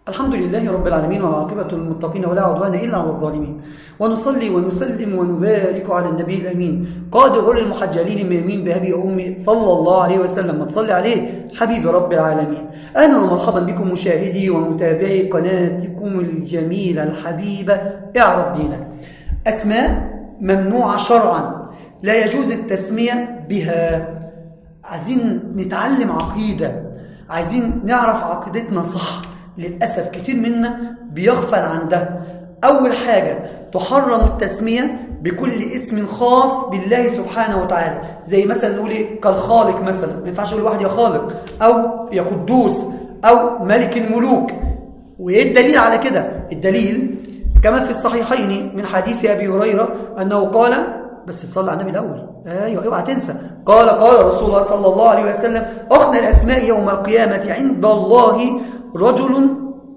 الحمد لله رب العالمين والعاقبة للمتقين ولا عدوان إلا على الظالمين ونصلي ونسلم ونبارك على النبي الأمين قائد غر المحجلين الميمين بأبي وأمي صلى الله عليه وسلم وتصلي عليه حبيب رب العالمين أهلا ومرحبا بكم مشاهدي ومتابعي قناتكم الجميلة الحبيبة اعرف دينك أسماء ممنوعة شرعا لا يجوز التسمية بها عايزين نتعلم عقيدة عايزين نعرف عقيدتنا صح للأسف كتير منا بيغفل عن ده أول حاجة تحرم التسمية بكل اسم خاص بالله سبحانه وتعالى زي مثلا نقول ايه كالخالق مثلا ما ينفعش اقول واحد يا خالق او يا قدوس او ملك الملوك وايه الدليل على كده الدليل كما في الصحيحين من حديث ابي هريره انه قال بس تصلي على النبي الاول ايوه اوعى تنسى قال قال رسول الله صلى الله عليه وسلم اخنى الاسماء يوم القيامه عند الله رجل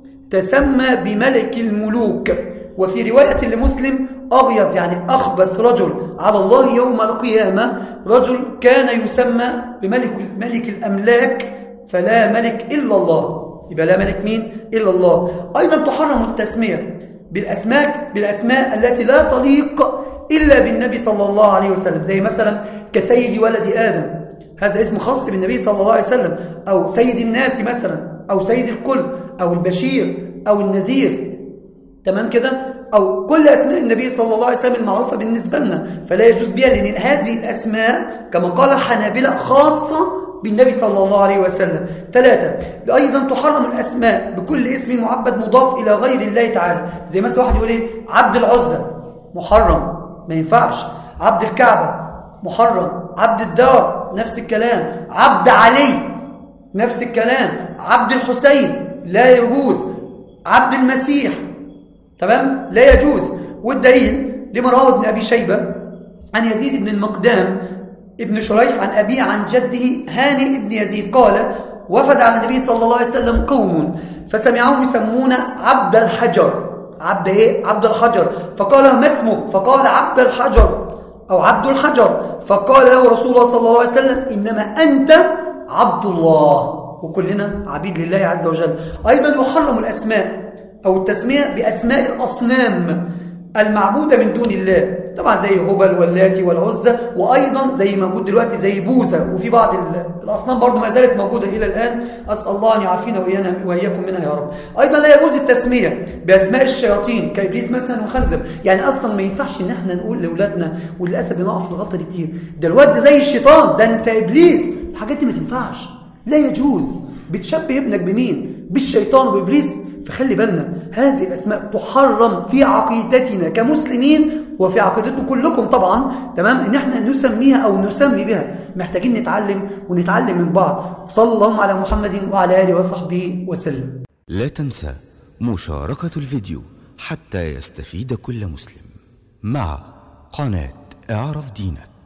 تسمى بملك الملوك وفي رواية لمسلم أغيظ يعني أخبث رجل على الله يوم القيامة رجل كان يسمى بملك ملك الأملاك فلا ملك إلا الله يبقى لا ملك مين إلا الله أيضا تحرم التسمية بالأسماء, بالأسماء التي لا تليق إلا بالنبي صلى الله عليه وسلم زي مثلا كسيد ولد آدم هذا اسم خاص بالنبي صلى الله عليه وسلم أو سيد الناس مثلا أو سيد الكل أو البشير أو النذير تمام كده أو كل أسماء النبي صلى الله عليه وسلم المعروفة بالنسبة لنا فلا يجوز بها لأن هذه الأسماء كما قال الحنابلة خاصة بالنبي صلى الله عليه وسلم ثلاثة أيضا تحرم الأسماء بكل اسم معبد مضاف إلى غير الله تعالى زي مثلا واحد يقول إيه عبد العزة محرم ما ينفعش عبد الكعبة محرم عبد الدار نفس الكلام عبد علي نفس الكلام عبد الحسين لا يجوز عبد المسيح تمام لا يجوز والدليل لما رواه ابن أبي شيبة عن يزيد بن المقدام ابن شريح عن أبيه عن جده هاني ابن يزيد قال وفد على النبي صلى الله عليه وسلم قوم فسمعهم يسمون عبد الحجر عبد ايه عبد الحجر فقال ما اسمه فقال عبد الحجر أو عبد الحجر فقال له رسول الله صلى الله عليه وسلم إنما أنت عبد الله وكلنا عبيد لله عز وجل أيضا يحرم الأسماء أو التسمية بأسماء الأصنام المعبودة من دون الله طبعا زي هبل واللاتي والعزة وأيضا زي موجود دلوقتي زي بوزة وفي بعض الأصنام برضو ما زالت موجودة إلى الآن أسأل الله أن يعافينا وإيانا وإياكم منها يا رب أيضا لا يجوز التسمية بأسماء الشياطين كإبليس مثلا وخنزب يعني أصلا ما ينفعش إن احنا نقول لأولادنا وللأسف بنقع في الغلطة دي كتير ده الواد ده زي الشيطان ده أنت إبليس الحاجات دي ما تنفعش لا يجوز بتشبه ابنك بمين بالشيطان وبإبليس فخلي بالنا هذه الأسماء تحرم في عقيدتنا كمسلمين وفي عقيدتكم كلكم طبعا تمام ان احنا نسميها او نسمي بها محتاجين نتعلم ونتعلم من بعض صلى الله على محمد وعلى اله وصحبه وسلم لا تنسى مشاركة الفيديو حتى يستفيد كل مسلم مع قناة اعرف دينك